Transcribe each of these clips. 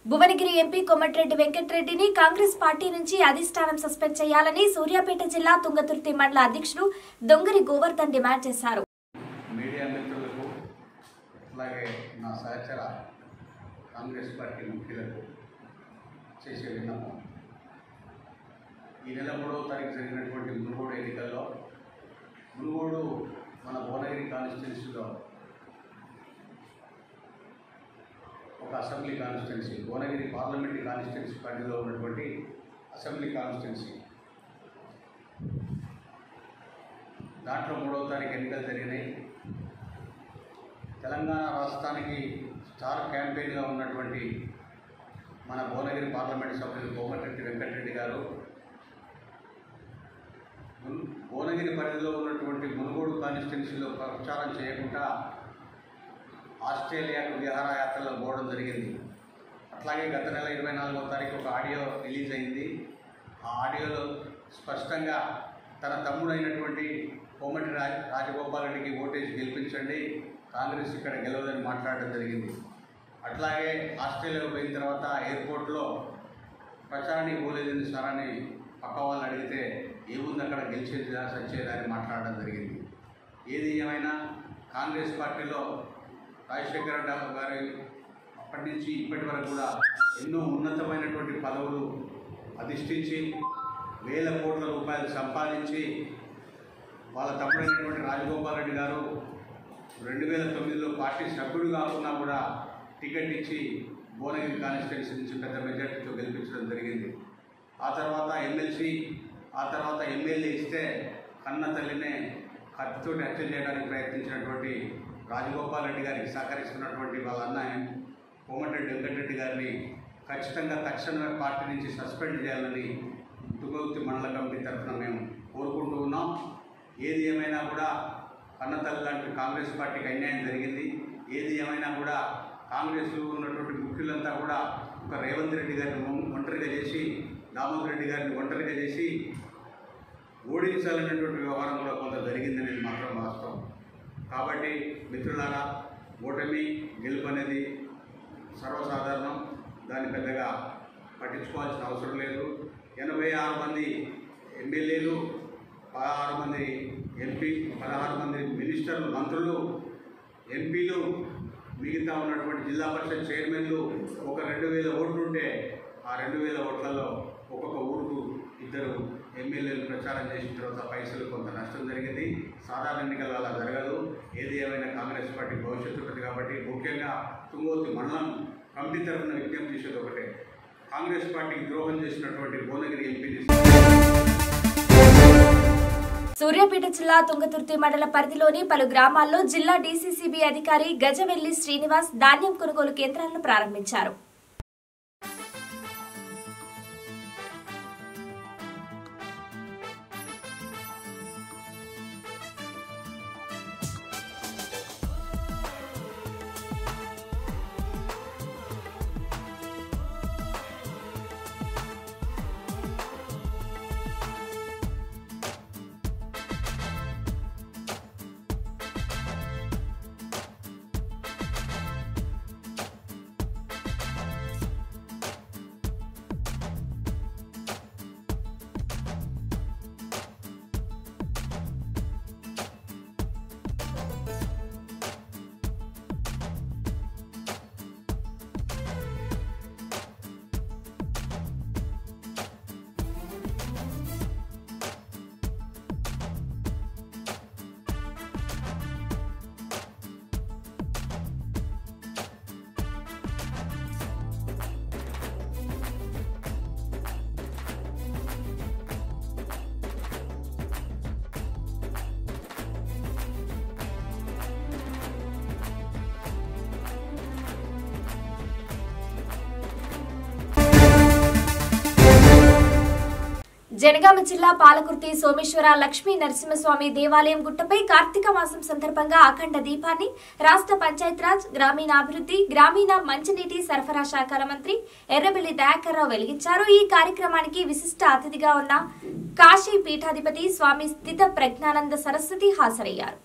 Bhuvanagiri MP Komatireddy వెంకటరెడ్డిని Congress party నుంచి అధిష్టానం సస్పెండ్ చేయాలని సూర్యాపేట జిల్లా తుంగతుర్తి మండల అధ్యక్షుడు దొంగరి గోవర్ధన్ డిమాండ్ చేశారు మీడియా మిత్రులకు అలాగే నా సహచర కాంగ్రెస్ పార్టీ ముఖ్యులకు చేసే విన్నపం ఈ నెల మూడవ తారీఖు జరిగినటువంటి మునుగోడు ఎన్నికల్లో మునుగోడు మన భువనగిరి కాన్స్టిట్యున్సీలో ఒక assembly constituency Bhuvanagiri parliamentary constituency పరిధిలో ఉన్నటువంటి అసెంబ్లీ కాన్స్టిట్యున్సీ దాంట్లో మూడవ తారీఖు ఎన్నికలు జరిగినాయి తెలంగాణ రాష్ట్రానికి స్టార్ క్యాంపెయిన్గా ఉన్నటువంటి మన భువనగిరి పార్లమెంట్ సభ్యులు కోమటిరెడ్డి వెంకటరెడ్డి గారు మున్- భువనగిరి పరిధిలో ఉన్నటువంటి మునుగోడు కాన్స్టిట్యున్సీలో ప్రచారం చేయకుండా ఆస్ట్రేలియాకు విహారయాత్రలో పోవడం జరిగింది అట్లాగే గత నెల ఇరవై నాలుగో తారీఖు ఒక ఆడియో రిలీజ్ అయింది ఆ ఆడియోలో స్పష్టంగా తన తమ్ముడైనటువంటి కోమటి రాజ్ రాజగోపాల్ రెడ్డికి ఓటేసి గెలిపించండి కాంగ్రెస్ ఇక్కడ గెలవదని మాట్లాడడం జరిగింది అట్లాగే ఆస్ట్రేలియాకు పోయిన తర్వాత ఎయిర్పోర్ట్లో ప్రచారానికి పోలేదని సార్ అని పక్క వాళ్ళు అడిగితే ఏముంది అక్కడ గెలిచేదా సచ్చేదా అని మాట్లాడడం జరిగింది ఏది ఏమైనా కాంగ్రెస్ పార్టీలో రాజశేఖర రెడ్డి గారి అప్పటి నుంచి ఇప్పటి వరకు కూడా ఎన్నో ఉన్నతమైనటువంటి పదవులు అధిష్ఠించి వేల కోట్ల రూపాయలు సంపాదించి వాళ్ళ తమ్ముడైనటువంటి రాజగోపాల్ రెడ్డి గారు రెండు వేల తొమ్మిదిలో పార్టీ సభ్యుడు కాకున్నా కూడా టికెట్ ఇచ్చి భువనగిరి కాన్స్టిట్యున్సీ నుంచి పెద్ద మెజార్టీతో గెలిపించడం జరిగింది ఆ తర్వాత ఎమ్మెల్సీ ఆ తర్వాత ఎమ్మెల్యే ఇస్తే కన్న తల్లినే కత్తితోటి హత్య చేయడానికి ప్రయత్నించినటువంటి రాజగోపాల్ రెడ్డి గారికి సహకరిస్తున్నటువంటి వాళ్ళ అన్న కోమటిరెడ్డి వెంకటరెడ్డి గారిని ఖచ్చితంగా తక్షణమే పార్టీ నుంచి సస్పెండ్ చేయాలని తుగౌతి మండల కమిటీ తరఫున మేము కోరుకుంటూ ఉన్నాం ఏది ఏమైనా కూడా కన్నతల్లి లాంటి కాంగ్రెస్ పార్టీకి అన్యాయం జరిగింది ఏది ఏమైనా కూడా కాంగ్రెస్లో ఉన్నటువంటి ముఖ్యులంతా కూడా ఒక రేవంత్ రెడ్డి గారిని ఒం- ఒంటరిగా చేసి దామోదర్ రెడ్డి గారిని ఒంటరిగా చేసి ఓడించాలనేటువంటి వ్యవహారం కూడా కొంత జరిగిందనేది మాత్రం వాస్తవం కాబట్టి మిత్రులారా ఓటమి గెలుపు అనేది సర్వసాధారణం దాన్ని పెద్దగా పట్టించుకోవాల్సిన అవసరం లేదు ఎనభై ఆరు మంది ఎమ్మెల్యేలు పదహారు మంది ఎంపీ పదహారు మంది మినిస్టర్లు మంత్రులు ఎంపీలు మిగతా ఉన్నటువంటి జిల్లా పరిషత్ చైర్మన్లు ఒక రెండు వేల ఓట్లు ఉంటే ఆ రెండు వేల ఓట్లలో ఒక్కొక్క ఊరుకు ఇద్దరు ఎమ్మెల్యేలు ప్రచారం చేసిన తర్వాత పైసలు కొంత నష్టం జరిగింది సాధారణ ఎన్నికలు అలా జరగదు ఏది ఏమైనా కాంగ్రెస్ పార్టీ భవిష్యత్తు ఉంటుంది కాబట్టి ముఖ్యంగా తుంగోతి మండలం కమిటీ తరఫున విజ్ఞప్తి చేసేది ఒకటే కాంగ్రెస్ పార్టీకి ద్రోహం చేసినటువంటి భువనగిరి ఎంపీని సూర్యాపేట జిల్లా తుంగతుర్తి మండల పరిధిలోని పలు గ్రామాల్లో జిల్లా డీసీసీబీ అధికారి గజవెల్లి శ్రీనివాస్ ధాన్యం కొనుగోలు కేంద్రాలను ప్రారంభించారు జనగామ జిల్లా పాలకుర్తి సోమేశ్వర లక్ష్మీ నరసింహస్వామి దేవాలయం గుట్టపై కార్తీక మాసం సందర్భంగా అఖండ దీపాన్ని రాష్ట్ర పంచాయతీరాజ్ గ్రామీణాభివృద్ధి గ్రామీణ మంచినీటి సరఫరా శాఖల మంత్రి ఎర్రబెల్లి దయాకర్ రావు వెలిగించారు ఈ కార్యక్రమానికి విశిష్ట అతిథిగా ఉన్న కాశీ పీఠాధిపతి స్వామి స్థిత ప్రజ్ఞానంద సరస్వతి హాజరయ్యారు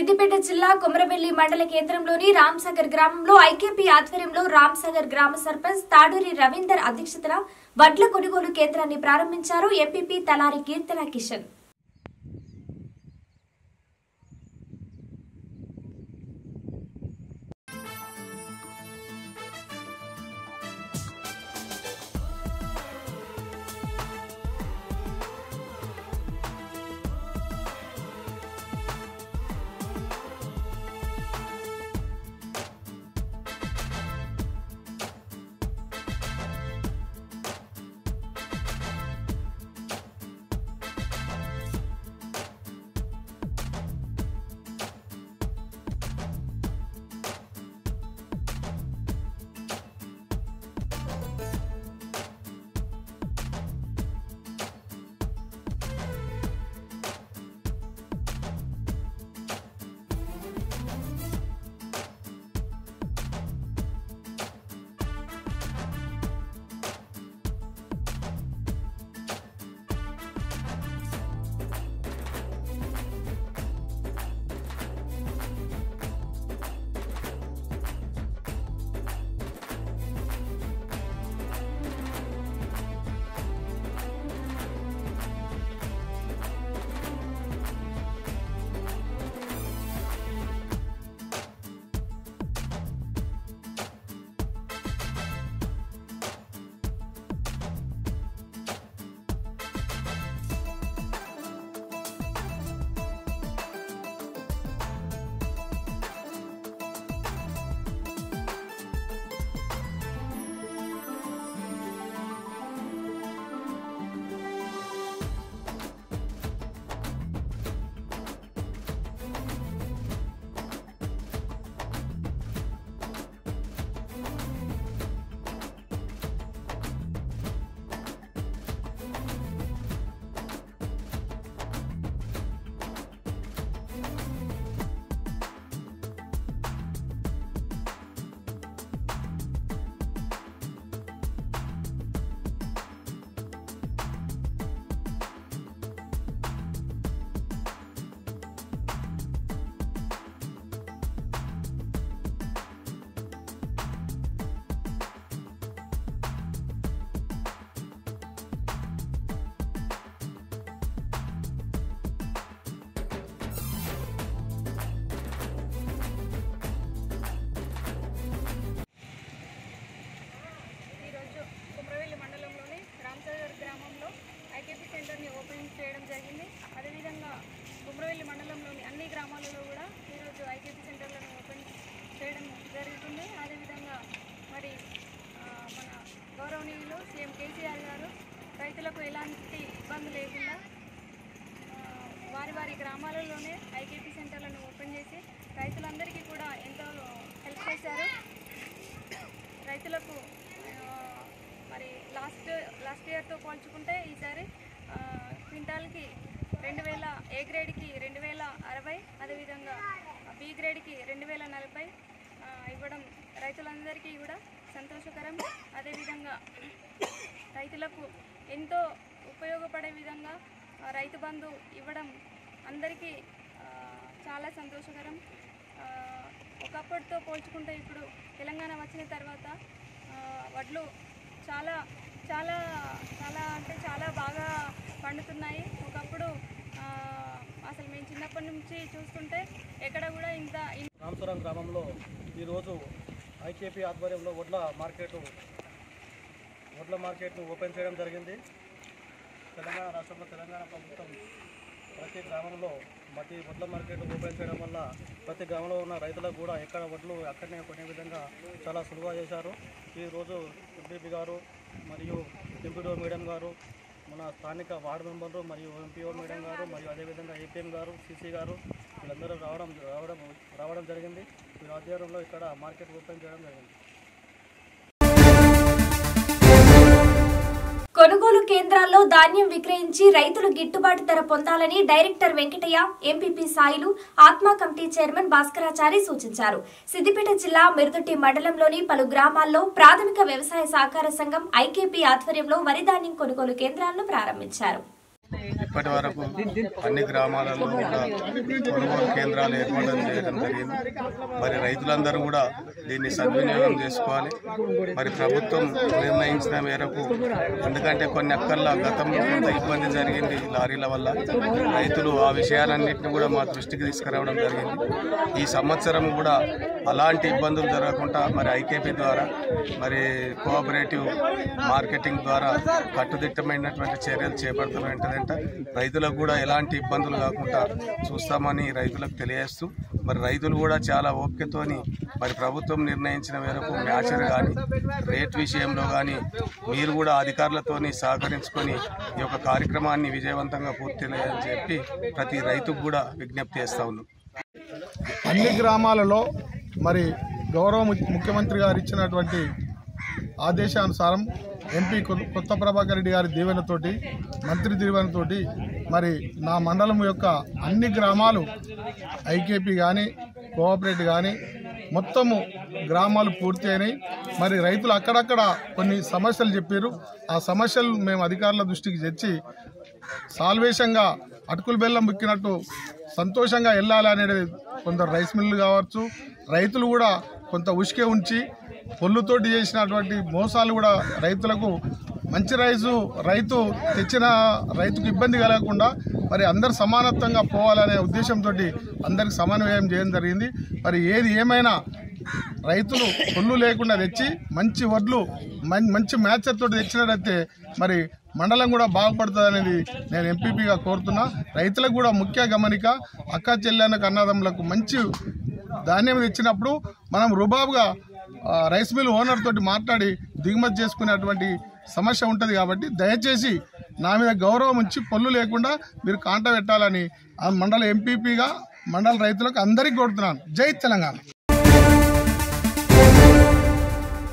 సిద్దిపేట జిల్లా కొమరవెల్లి మండల కేంద్రంలోని రామ్సాగర్ గ్రామంలో ఐకేపీ ఆధ్వర్యంలో రామ్సాగర్ గ్రామ సర్పంచ్ తాడూరి రవీందర్ అధ్యక్షతన వడ్ల కొనుగోలు కేంద్రాన్ని ప్రారంభించారు ఎంపీపీ తలారి కీర్తన కిషన్ ఈరోజు కుమ్రవెల్లి మండలంలోని రామసాగర్ గ్రామంలో ఐకేపీ సెంటర్ని ఓపెన్ చేయడం జరిగింది అదేవిధంగా కుమ్రవెల్లి మండలంలోని అన్ని గ్రామాలలో కూడా ఈరోజు ఐకేపీ సెంటర్లను ఓపెన్ చేయడం జరుగుతుంది అదేవిధంగా మరి ఆ, మన గౌరవనీయులు సీఎం కేసీఆర్ గారు రైతులకు ఎలాంటి ఇబ్బంది లేకుండా ఆ, వారి వారి గ్రామాలలోనే ఐకేపీ సెంటర్లను ఓపెన్ చేసి రైతులందరికీ కూడా ఎంతో హెల్ప్ చేశారు రైతులకు ఆ, మరి లాస్ట్ లాస్ట్ ఇయర్తో పోల్చుకుంటే ఈసారి ఆ, క్వింటాల్కి రెండు వేల ఏ గ్రేడ్కి రెండు వేల అరవై అదేవిధంగా బి గ్రేడ్కి రెండు వేల నలభై ఆ, ఇవ్వడం రైతులందరికీ కూడా సంతోషకరం అదేవిధంగా రైతులకు ఎంతో ఉపయోగపడే విధంగా ఆ, రైతు బంధు ఇవ్వడం అందరికీ ఆ, చాలా సంతోషకరం ఆ, ఒకప్పటితో పోల్చుకుంటే ఇప్పుడు తెలంగాణ వచ్చిన తర్వాత ఆ, వడ్లు చాలా చాలా చాలా అంటే చాలా బాగా పండుతున్నాయి ఒకప్పుడు ఆ, అసలు మేము చిన్నప్పటి నుంచి చూస్తుంటే ఎక్కడ కూడా ఇంత ఇన్- రామపురం గ్రామంలో ఈరోజు ఐకేపీ ఆధ్వర్యంలో వడ్ల మార్కెట్ వడ్ల మార్కెట్ను ఓపెన్ చేయడం జరిగింది తెలంగాణ రాష్ట్రంలో తెలంగాణ ప్రభుత్వం ప్రతి గ్రామంలో ప్రతి వడ్ల మార్కెట్ ఓపెన్ చేయడం వల్ల ప్రతి గ్రామంలో ఉన్న రైతులకు కూడా ఎక్కడ వడ్లు అక్కడనే కొనే విధంగా చాలా సులువుగా చేశారు ఈరోజు ఎంపీపీ గారు మరియు ఎంపీడో మేడం గారు మన స్థానిక వార్డు మెంబర్లు మరియు ఎంపీఓ మేడం గారు మరియు అదేవిధంగా ఏపీఎం గారు సీసీ గారు వీళ్ళందరూ రావడం రావడం రావడం జరిగింది వీరి ఆధ్వర్యంలో ఇక్కడ మార్కెట్ ఓపెన్ చేయడం జరిగింది కొనుగోలు కేంద్రాల్లో ధాన్యం విక్రయించి రైతులు గిట్టుబాటు ధర పొందాలని డైరెక్టర్ వెంకటయ్య ఎంపీపీ సాయిలు ఆత్మా కమిటీ చైర్మన్ భాస్కరాచారి సూచించారు సిద్దిపేట జిల్లా మిరుదొట్టి మండలంలోని పలు గ్రామాల్లో ప్రాథమిక వ్యవసాయ సహకార సంఘం ఐకేపీ ఆధ్వర్యంలో వరి ధాన్యం కొనుగోలు కేంద్రాలను ప్రారంభించారు ఇప్పటి వరకు అన్ని గ్రామాలలో కూడా కొనుగోలు కేంద్రాలు ఏర్పాటు చేయడం జరిగింది మరి రైతులందరూ కూడా దీన్ని సద్వినియోగం చేసుకోవాలి మరి ప్రభుత్వం నిర్ణయించిన మేరకు ఎందుకంటే కొన్ని అక్కర్ల గతంలో కొంత ఇబ్బంది జరిగింది లారీల వల్ల రైతులు ఆ విషయాలన్నింటినీ కూడా మా దృష్టికి తీసుకురావడం జరిగింది ఈ సంవత్సరం కూడా అలాంటి ఇబ్బందులు జరగకుండా మరి ఐకేపీ ద్వారా మరి కోఆపరేటివ్ మార్కెటింగ్ ద్వారా కట్టుదిట్టమైనటువంటి చర్యలు చేపడతాం ఏంటంటే రైతులకు కూడా ఎలాంటి ఇబ్బందులు కాకుండా చూస్తామని రైతులకు తెలియజేస్తూ మరి రైతులు కూడా చాలా ఓపికతోని మరి ప్రభుత్వం నిర్ణయించిన మేరకు మ్యాచర్ కానీ రేట్ విషయంలో కానీ మీరు కూడా అధికారులతోని సహకరించుకొని ఈ యొక్క కార్యక్రమాన్ని విజయవంతంగా పూర్తి చేయాలని చెప్పి ప్రతి రైతుకు కూడా విజ్ఞప్తి చేస్తా ఉన్నాం అన్ని గ్రామాలలో మరి గౌరవ ము- ముఖ్యమంత్రి గారు ఇచ్చినటువంటి ఆదేశానుసారం ఎంపీ కొ- కొత్త ప్రభాకర్ రెడ్డి గారి దీవెనతోటి మంత్రి దీవెనతోటి మరి నా మండలం యొక్క అన్ని గ్రామాలు ఐకేపీ కానీ కోఆపరేటివ్ కానీ మొత్తము గ్రామాలు పూర్తి అయినాయి మరి రైతులు అక్కడక్కడ కొన్ని సమస్యలు చెప్పారు ఆ సమస్యలు మేము అధికారుల దృష్టికి తెచ్చి సాల్వేషంగా అటుకులు బెల్లం ముక్కినట్టు సంతోషంగా వెళ్ళాలి అనేది కొందరు రైస్ మిల్లు కావచ్చు రైతులు కూడా కొంత ఉసుకే ఉంచి పొల్లుతోటి చేసినటువంటి మోసాలు కూడా రైతులకు మంచి రైసు రైతు తెచ్చిన రైతుకు ఇబ్బంది కలగకుండా మరి అందరు సమానత్వంగా పోవాలనే ఉద్దేశంతో అందరికి సమన్వయం చేయడం జరిగింది మరి ఏది ఏమైనా రైతులు పొల్లు లేకుండా తెచ్చి మంచి వడ్లు మం- మంచి మ్యాచర్ తోటి తెచ్చినట్టయితే మరి మండలం కూడా బాగుపడుతుంది అనేది నేను ఎంపీపీగా కోరుతున్నా రైతులకు కూడా ముఖ్య గమనిక అక్క చెల్లెనకు అన్నదమ్ములకు మంచి ధాన్యం తెచ్చినప్పుడు మనం రుబాబుగా ఆ, రైస్ మిల్ ఓనర్ తోటి మాట్లాడి దిగుమతి చేసుకునేటువంటి సమస్య ఉంటుంది కాబట్టి దయచేసి నా మీద గౌరవం ఉంచి పొల్లు లేకుండా మీరు కాంట పెట్టాలని ఆ మండల ఎంపీపీగా మండల రైతులకు అందరికీ కోరుతున్నాను జై తెలంగాణ